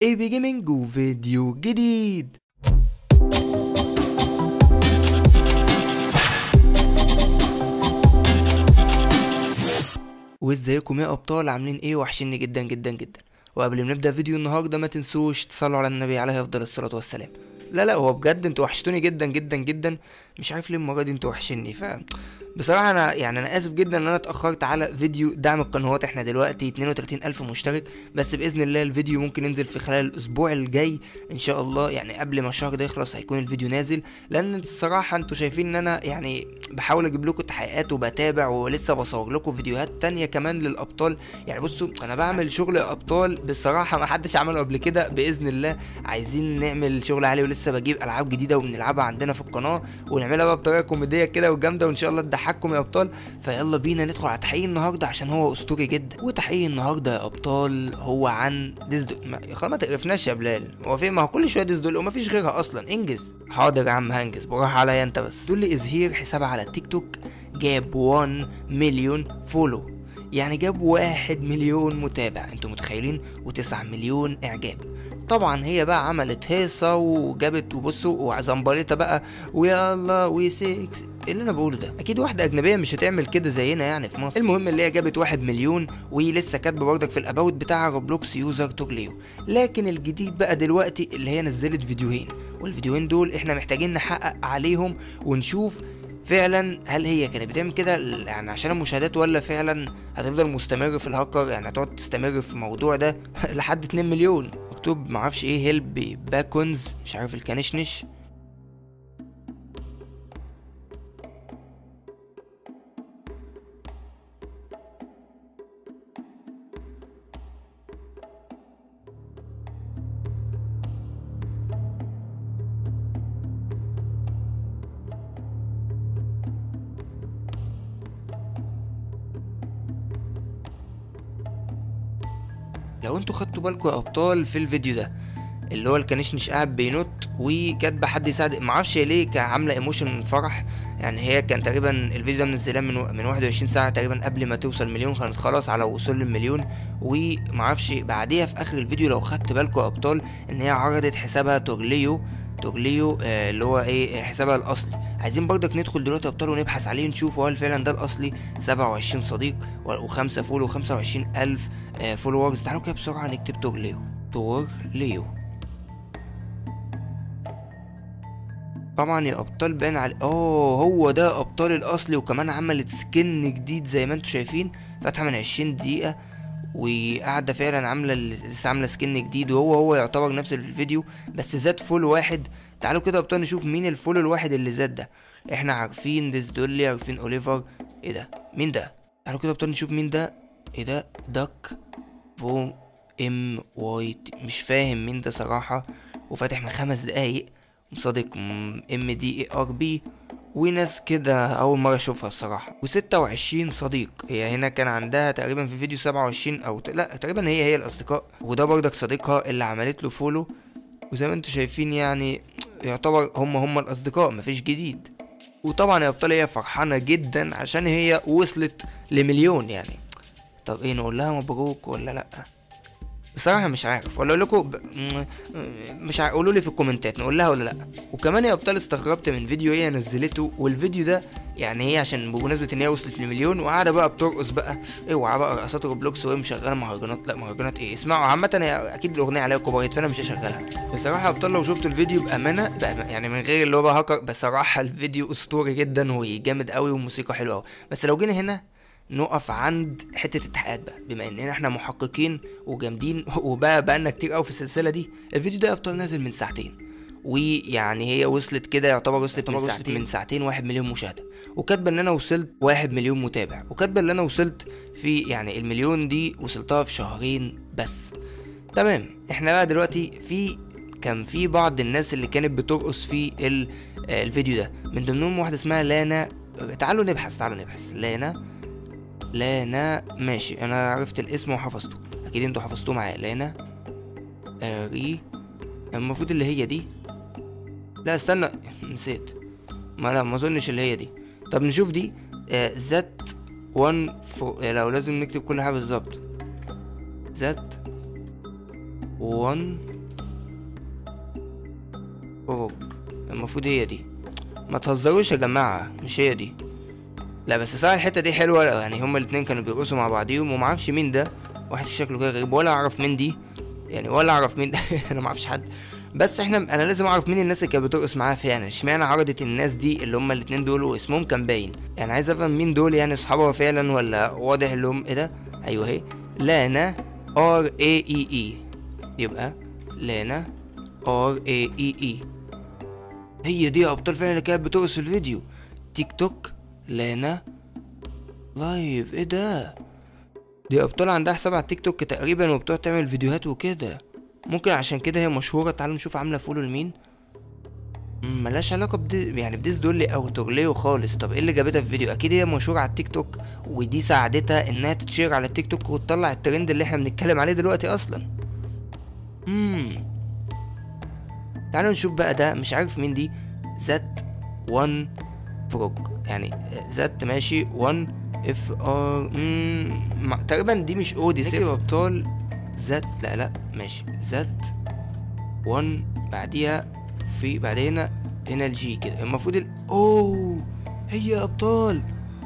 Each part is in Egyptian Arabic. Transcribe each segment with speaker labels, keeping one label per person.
Speaker 1: اي بي جيمنج وفيديو جديد وازيكم يا ابطال عاملين ايه وحشني جدا جدا جدا وقبل ما نبدا فيديو النهارده ما تنسوش تصلوا على النبي عليه افضل الصلاه والسلام لا لا هو بجد انتوا وحشتوني جدا جدا جدا مش عارف ليه المره دي انتوا وحشني ف بصراحه انا يعني انا اسف جدا ان انا اتاخرت على فيديو دعم القنوات احنا دلوقتي 32 الف مشترك بس باذن الله الفيديو ممكن ينزل في خلال الاسبوع الجاي ان شاء الله يعني قبل ما الشهر ده يخلص هيكون الفيديو نازل لان الصراحه انتوا شايفين ان انا يعني بحاول اجيب لكم تحقيقات وبتابع ولسه بصور لكم فيديوهات تانية كمان للابطال يعني بصوا انا بعمل شغل ابطال بصراحه ما حدش عمله قبل كده باذن الله عايزين نعمل شغل عالي ولسه بجيب العاب جديده وبنلعبها عندنا في القناه ونعملها بقى بطريقه كوميديه كده وجامده وان شاء الله تضحككم يا ابطال فيلا بينا ندخل على تحقيق النهارده عشان هو اسطوري جدا وتحقيق النهارده يا ابطال هو عن ديزدو ما خلاص ما تقرفناش يا بلال هو في ما هو كل شويه ديزدول وما فيش غيرها اصلا انجز حاضر يا عم هنجز بروح عليا انت بس دول لي ازهير حسابها على التيك توك جاب 1 مليون فولو يعني جاب واحد مليون متابع انتوا متخيلين وتسعة مليون اعجاب طبعا هي بقى عملت هيصة وجابت وبصوا وزمبريطة بقى ويلا وسيكس إيه اللي انا بقوله ده اكيد واحدة اجنبية مش هتعمل كده زينا يعني في مصر المهم اللي هي جابت واحد مليون ولسه كاتبة برضك في الاباوت بتاعها روبلوكس يوزر توجليو لكن الجديد بقى دلوقتي اللي هي نزلت فيديوهين والفيديوهين دول احنا محتاجين نحقق عليهم ونشوف فعلا هل هي كانت بتعمل كده يعني عشان المشاهدات ولا فعلا هتفضل مستمر في الهاكر يعني هتقعد تستمر في الموضوع ده لحد 2 مليون مكتوب معرفش ايه هيلب باكونز مش عارف الكنشنش لو انتوا خدتوا بالكم يا ابطال في الفيديو ده اللي هو الكنشنش قاعد بينط وكاتبه حد يساعد معرفش ليه كان عامله ايموشن فرح يعني هي كان تقريبا الفيديو ده منزلاه من و... من 21 ساعه تقريبا قبل ما توصل مليون كانت خلاص على وصول للمليون ومعرفش بعديها في اخر الفيديو لو خدت بالكم يا ابطال ان هي عرضت حسابها توغليو توغليو آه اللي هو ايه حسابها الاصلي عايزين برضك ندخل دلوقتي ابطال ونبحث عليه نشوف هل فعلا ده الاصلي 27 صديق وخمسة فولو وخمسة وعشرين الف آه فولورز تعالوا كده بسرعة نكتب توغليو توغليو طبعا يا ابطال باين على اوه هو ده ابطال الاصلي وكمان عملت سكن جديد زي ما انتم شايفين فاتحه من 20 دقيقه وقاعده فعلا عامله لسه عامله سكن جديد وهو هو يعتبر نفس الفيديو بس زاد فول واحد تعالوا كده ابطال نشوف مين الفول الواحد اللي زاد ده احنا عارفين ديز دولي عارفين اوليفر ايه ده مين ده تعالوا كده ابطال نشوف مين ده ايه ده داك فو ام واي مش فاهم مين ده صراحه وفاتح من خمس دقايق صديق ام دي اي ار بي وناس كده اول مره اشوفها الصراحه وستة وعشرين صديق هي هنا كان عندها تقريبا في فيديو سبعة وعشرين او ت... لا تقريبا هي هي الاصدقاء وده برضك صديقها اللي عملت له فولو وزي ما انتم شايفين يعني يعتبر هم هم الاصدقاء مفيش جديد وطبعا يا ابطال هي فرحانه جدا عشان هي وصلت لمليون يعني طب ايه نقول لها مبروك ولا لا بصراحه مش عارف ولا اقول لكم ب... مش عارف قولوا لي في الكومنتات نقول لها ولا لا وكمان يا ابطال استغربت من فيديو هي نزلته والفيديو ده يعني هي عشان بمناسبه ان هي وصلت لمليون وقاعده بقى بترقص بقى اوعى بقى رقصات روبلوكس وهي مشغله مهرجانات لا مهرجانات ايه اسمعوا عامه هي اكيد الاغنيه عليها كوبايت فانا مش هشغلها بصراحه يا ابطال لو شفتوا الفيديو بامانه بأمانة يعني من غير اللي هو بقى هاكر بصراحه الفيديو اسطوري جدا وجامد قوي والموسيقى حلوه قوي بس لو جينا هنا نقف عند حته التحقيقات بقى بما اننا احنا محققين وجامدين وبقى بقالنا كتير قوي في السلسله دي الفيديو ده ابطال نازل من ساعتين ويعني هي وصلت كده يعتبر وصلت من ساعتين من ساعتين واحد مليون مشاهده وكاتبه ان انا وصلت واحد مليون متابع وكاتبه ان انا وصلت في يعني المليون دي وصلتها في شهرين بس تمام احنا بقى دلوقتي في كان في بعض الناس اللي كانت بترقص في الفيديو ده من ضمنهم واحده اسمها لانا تعالوا نبحث تعالوا نبحث لانا لانا ماشي انا عرفت الاسم وحفظته اكيد انتوا حفظتوه معايا لانا آه ري المفروض اللي هي دي لا استنى نسيت ما لا ما اظنش اللي هي دي طب نشوف دي آه زت 1 فو... لو لازم نكتب كل حاجه بالظبط زت 1 فروج المفروض هي دي ما تهزروش يا جماعة مش هي دي لا بس صراحة الحتة دي حلوة يعني هما الاتنين كانوا بيرقصوا مع بعضيهم ومعرفش مين ده واحد شكله كده غريب ولا اعرف مين دي يعني ولا اعرف مين انا معرفش حد بس احنا انا لازم اعرف مين الناس اللي كانت بترقص معاها فعلا اشمعنى عرضت الناس دي اللي هما الاتنين دول واسمهم كان باين يعني عايز افهم مين دول يعني اصحابها فعلا ولا واضح اللي هم ايه ده ايوه اهي لانا ار اي اي اي يبقى لانا ار اي اي اي هي دي ابطال فعلا اللي كانت بترقص في الفيديو تيك توك لانا لايف ايه ده دي ابطال عندها حساب على التيك توك تقريبا وبتقعد تعمل فيديوهات وكده ممكن عشان كده هي مشهورة تعالوا نشوف عاملة فولو لمين مم، ملهاش علاقة بدي يعني بديس دولي او تورليو خالص طب ايه اللي جابتها في فيديو اكيد هي مشهورة على التيك توك ودي ساعدتها انها تتشير على التيك توك وتطلع الترند اللي احنا بنتكلم عليه دلوقتي اصلا امم تعالوا نشوف بقى ده مش عارف مين دي ذات 1 فروج يعني ذات ماشي 1 اف ار مم، تقريبا دي مش او دي صفر ابطال ذات لا لا ماشي ذات 1 بعديها في بعدين هنا الجي كده المفروض ال... اوه هي ابطال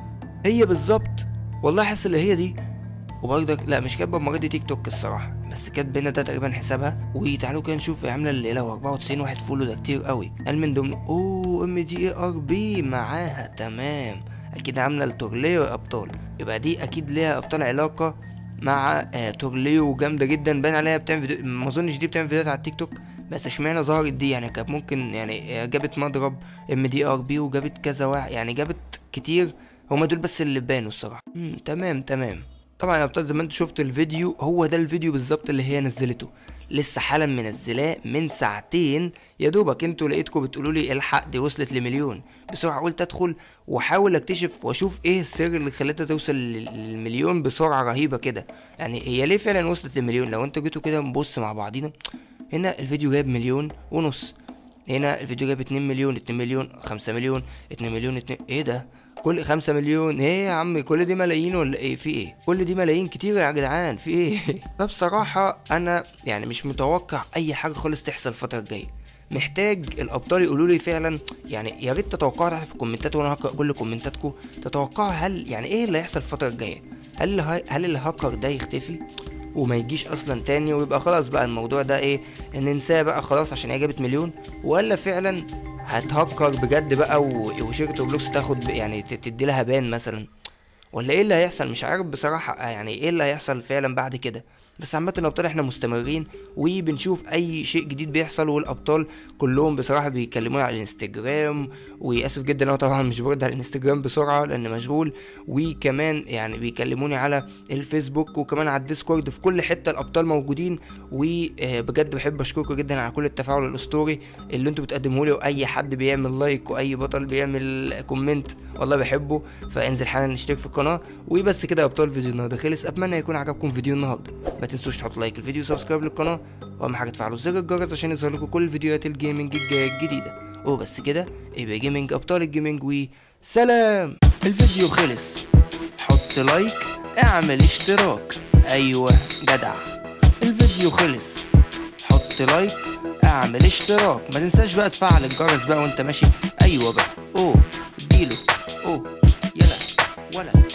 Speaker 1: هي بالظبط والله حاسس اللي هي دي وبرضك لا مش كاتبه المره دي تيك توك الصراحه بس كاتبه هنا ده تقريبا حسابها وتعالوا كده نشوف هي عامله الليله و 94 واحد فولو ده كتير قوي قال من ضمن اوه ام دي اي ار بي معاها تمام اكيد عامله التورليو ابطال يبقى دي اكيد ليها ابطال علاقه مع آه تورليو جامده جدا باين عليها بتعمل فيديو ما اظنش دي بتعمل فيديوهات على التيك توك بس اشمعنى ظهرت دي يعني كانت ممكن يعني آه، جابت مضرب ام دي ار بي وجابت كذا واحد يعني جابت كتير هما دول بس اللي بانوا الصراحه مم، تمام تمام طبعا يا ابطال زي ما انتوا شفتوا الفيديو هو ده الفيديو بالظبط اللي هي نزلته لسه حالا منزلاه من ساعتين يا دوبك انتوا لقيتكم بتقولوا لي الحق دي وصلت لمليون بسرعه قلت ادخل واحاول اكتشف واشوف ايه السر اللي خلتها توصل لل- للمليون بسرعه رهيبه كده يعني هي ليه فعلا وصلت لمليون لو انتوا جيتوا كده نبص مع بعضينا هنا الفيديو جايب مليون ونص هنا الفيديو جايب 2 مليون 2 مليون 5 مليون 2 مليون 2 ايه ده كل 5 مليون ايه يا عم كل دي ملايين ولا ايه في ايه كل دي ملايين كتير يا جدعان في ايه فبصراحة انا يعني مش متوقع اي حاجة خالص تحصل الفترة الجاية محتاج الابطال يقولوا لي فعلا يعني يا ريت تتوقعوا تحت في الكومنتات وانا هقرا كل كومنتاتكم تتوقعوا هل يعني ايه اللي هيحصل الفترة الجاية هل الها- هل الهاكر ده يختفي وما يجيش اصلا تاني ويبقى خلاص بقى الموضوع ده ايه ان ننساه بقى خلاص عشان هي جابت مليون ولا فعلا هتهكر بجد بقى و- وشركة روبلوكس تاخد ب- يعني ت- تدي لها بان مثلا ولا ايه اللي هيحصل مش عارف بصراحة يعني ايه اللي هيحصل فعلا بعد كده بس عامة الأبطال احنا مستمرين وبنشوف أي شيء جديد بيحصل والأبطال كلهم بصراحة بيكلمونا على الانستجرام وآسف جدا أنا طبعا مش برد على الانستجرام بسرعة لأن مشغول وكمان يعني بيكلموني على الفيسبوك وكمان على الديسكورد في كل حتة الأبطال موجودين وبجد بحب أشكركم جدا على كل التفاعل الأسطوري اللي انتوا بتقدموه لي وأي حد بيعمل لايك وأي بطل بيعمل كومنت والله بحبه فانزل حالا نشترك في القناه وبس كده يا ابطال فيديو النهارده خلص اتمنى يكون عجبكم فيديو النهارده ما تنسوش تحطوا لايك الفيديو وسبسكرايب للقناه واهم حاجه تفعلوا زر الجرس عشان يظهر لكم كل فيديوهات الجيمنج الجايه الجديده وبس كده يبقى جيمنج ابطال الجيمنج وسلام الفيديو خلص حط لايك اعمل اشتراك ايوه جدع الفيديو خلص حط لايك اعمل اشتراك ما تنساش بقى تفعل الجرس بقى وانت ماشي ايوه بقى اوه اديله اوه يلا ولا